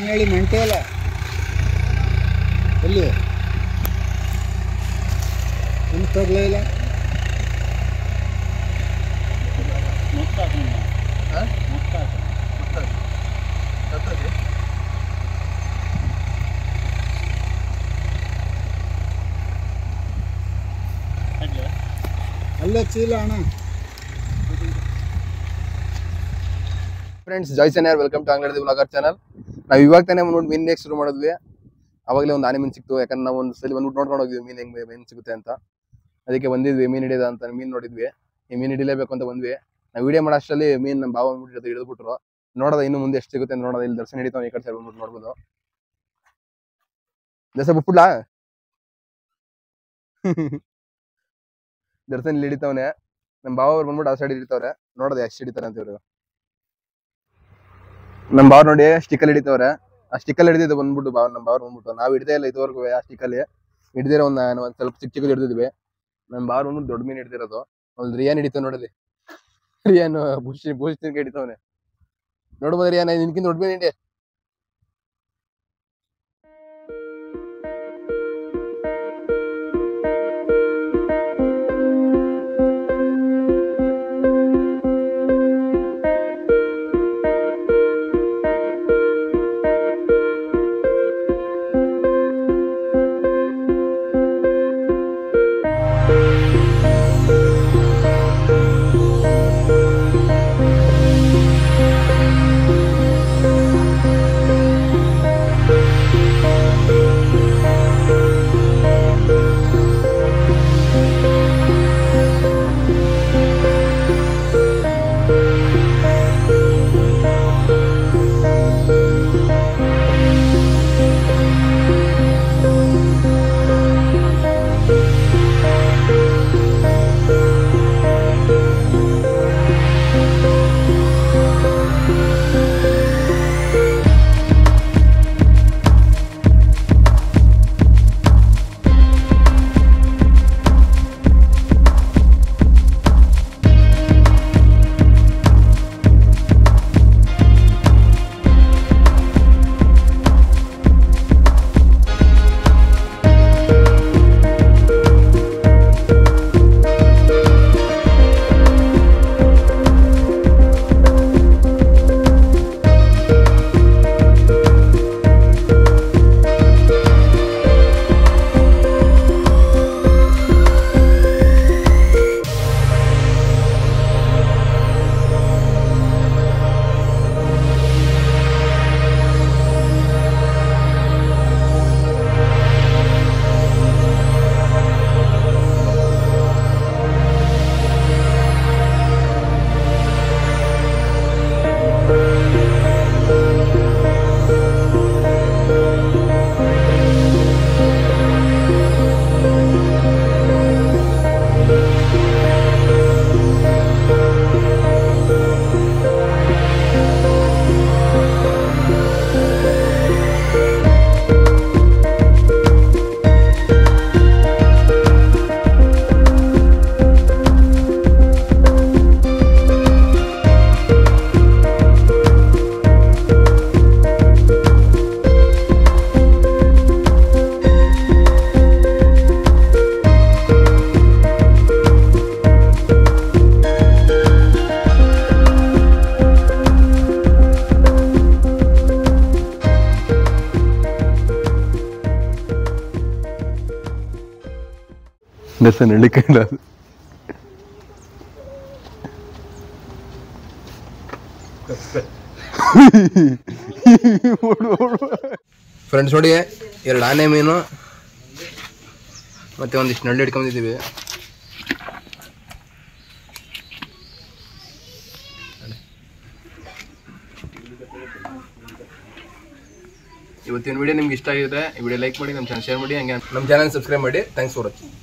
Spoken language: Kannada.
ನಾನು ಹೇಳಿ ಮಂಟೆ ಅಲ್ಲ ಎಲ್ಲಿ ಒಂದು ತರಲೇ ಇಲ್ಲ ಅಲ್ಲೇ ಚೀಲ ಅಣ್ಣ ಫ್ರೆಂಡ್ಸ್ ಜಾಯ್ ಸೆನ್ಯಾರ್ ವೆಲ್ಕಮ್ ಟು ಅಂಗಡಿ ಬ್ಲಾಗರ್ ಚಾನಲ್ ನಾವು ಇವಾಗ ತಾನೇ ನೋಡಿ ಮೀನ್ ಹೇಗೆ ಶುರು ಮಾಡಿದ್ವಿ ಅವಾಗಲೇ ಒಂದು ಆನೆ ಮೀನು ಸಿಕ್ತು ಯಾಕಂದ್ರೆ ನಾವು ಒಂದು ಸಲ ಬಂದ್ಬಿಟ್ಟು ನೋಡ್ಕೊಂಡು ಹೋಗಿದ್ವಿ ಮೀನ್ ಹೆಂಗ್ ಮೀನ್ ಸಿಗುತ್ತೆ ಅಂತ ಅದಕ್ಕೆ ಬಂದಿದ್ವಿ ಮೀನ್ ಹಿಡಿಯೋದ ಅಂತ ಮೀನ್ ನೋಡಿದ್ವಿ ಈ ಮೀನ್ ಹಿಡಿಲೇಬೇಕು ಅಂತ ಬಂದ್ವಿ ನಾವು ವಿಡಿಯೋ ಮಾಡೋ ಅಷ್ಟರಲ್ಲಿ ಮೀನ್ ನಮ್ಮ ಭಾವ ಬಂದ್ಬಿಟ್ಟು ಹಿಡಿದ್ಬಿಟ್ರು ನೋಡೋದ ಇನ್ನು ಮುಂದೆ ಎಷ್ಟು ಸಿಗುತ್ತೆ ಅಂತ ನೋಡೋದ ಇಲ್ಲಿ ದರ್ಶನ ಹಿಡಿತಾವ ಈ ಕಡೆ ಸೈಡ್ ಬಂದ್ಬಿಟ್ಟು ನೋಡ್ಬೋದು ದಸ ಬಿಟ್ಬಿಡ್ಲಾ ದರ್ಶನ್ ಇಲ್ಲಿ ಹಿಡಿತಾವನೆ ನಮ್ಮ ಭಾವ ಅವ್ರು ಬಂದ್ಬಿಟ್ಟು ಆ ಸೈಡ್ ಹಿಡಿತಾವ್ರೆ ನೋಡೋದು ಎಷ್ಟು ಹಿಡಿತಾರೆ ಅಂತ ಇವ್ರು ನಮ್ ಬಾವ್ ನೋಡಿ ಸ್ಟಿಕಲ್ ಹಿಡಿತವ್ರೆ ಆ ಸ್ಟಿಕಲ್ ಹಿಡಿದಿದ್ದು ಬಂದ್ಬಿಟ್ಟು ಬಾವ್ ನಮ್ ಬಾವ್ ಬಂದ್ಬಿಟ್ಟು ನಾವ್ ಹಿಡ್ದೇ ಇಲ್ಲ ಇದುವರೆಗೂ ಆ ಸ್ಟಿಕಲ್ಲಿ ಹಿಡ್ದಿರೋ ಒಂದ್ ನಾನ್ ಒಂದ್ ಸ್ವಲ್ಪ ಚಿಕ್ಕ ಚಿಕ್ಕದು ಹಿಡಿದಿದ್ವಿ ನಮ್ ಬಾವ್ ಬಂದ್ಬಿಟ್ಟು ದೊಡ್ಡ ಮೀನ್ ಹಿಡ್ದಿರೋದು ಒಂದು ರಿಯಾನ್ ಹಿಡಿತಾವ ನೋಡಲಿ ರಿಯಾನ್ ಬುಷ್ ಬುಷ್ ತಿನ್ಕ ಹಿಡಿತಾವನೆ ನೋಡ್ಬೋದು ರಿಯಾನ್ ನಿನ್ಕಿಂತ ದೊಡ್ಡ ಮೀನ್ ಹಿಡಿ ದರ್ಶನ್ ಹಿಡಿಕಂಡ ಫ್ರೆಂಡ್ಸ್ ನೋಡಿ ಎರಡು ಆನೆ ಮೀನು ಮತ್ತೆ ಒಂದಿಷ್ಟು ನಳ್ಳಿ ಹಿಡ್ಕೊಂಡಿದ್ದೀವಿ ಇವತ್ತಿನ ವಿಡಿಯೋ ನಿಮ್ಗೆ ಇಷ್ಟ ಆಗಿದೆ ಈ ವಿಡಿಯೋ ಲೈಕ್ ಮಾಡಿ ನಮ್ಮ ಚಾನಲ್ ಶೇರ್ ಮಾಡಿ ಹಂಗೆ ನಮ್ಮ ಚಾನಲ್ ಸಬ್ಸ್ಕ್ರೈಬ್ ಮಾಡಿ ಥ್ಯಾಂಕ್ಸ್ ಫಾರ್ ವಾಚಿಂಗ್